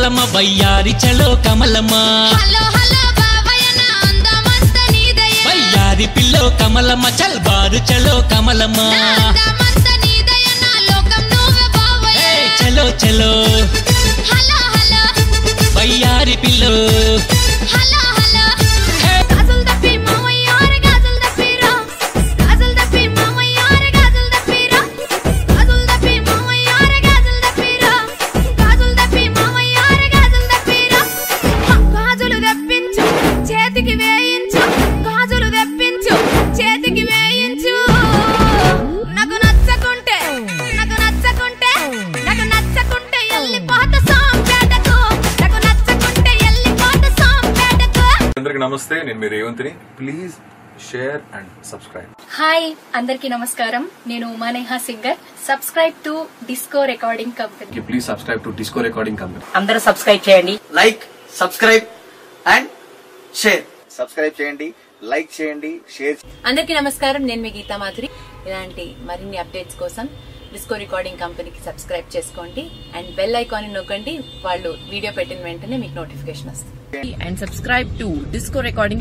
కమలమ్మ వయ్యారి చలో Kamalamma hello hello బాబాయ్ నా అందమంత నీదయ్యా వయ్యారి పిల్లో కమలమ్మ చల్ బారు చలో కమలమ్మ నా అందమంత నీదయ్యా నా లోకం నువ్వే బాబాయ్ ఏ చలో చలో హలో హలో వయ్యారి పిల్లో హలో హలో హే! గాజులు తప్పి మామయ్యారు గాజులు తప్పిరా గాజులు తప్పి మామయ్యారు గాజులు తప్పిరా గాజులు తప్పి మామయ్యారు గాజులు తప్పిరా గాజులు తప్పి మామయ్యారు గాజులు తప్పిరా గాజులు తెప్పించు చేతికి వేయించు గాజులు తెప్పించు చేతికి వేయించు నాకు నచ్చకుంటే నాకు నచ్చకుంటే నాకు నచ్చకుంటే ఎల్లిపోత సోంపేటకు నాకు నచ్చకుంటే ఎల్లిపోత సోంపేటకు అందరికి నమస్తే నేను మీ రేవంత్ని please share and subscribe hi అందరికీ నమస్కారం నేను Umaneha singer subscribe to disco recording company please subscribe to disco recording company అందరూ సబ్స్క్రైబ్ చేయండి like subscribe and share subscribe చేయండి లైక్ చేయండి షేర్ అందరికీ నమస్కారం నేను మీ గీతా మాధురి ఇలాంటి మరిన్ని అప్డేట్స్ కోసం డిస్కో రికార్డింగ్ కంపెనీకి సబ్స్క్రైబ్ చేసుకోండి అండ్ బెల్ ఐకాన్ నొక్కండి వాళ్ళు వీడియో పెట్టిన వెంటనే మీకు నోటిఫికేషన్ వస్తుంది and subscribe to Disco Recording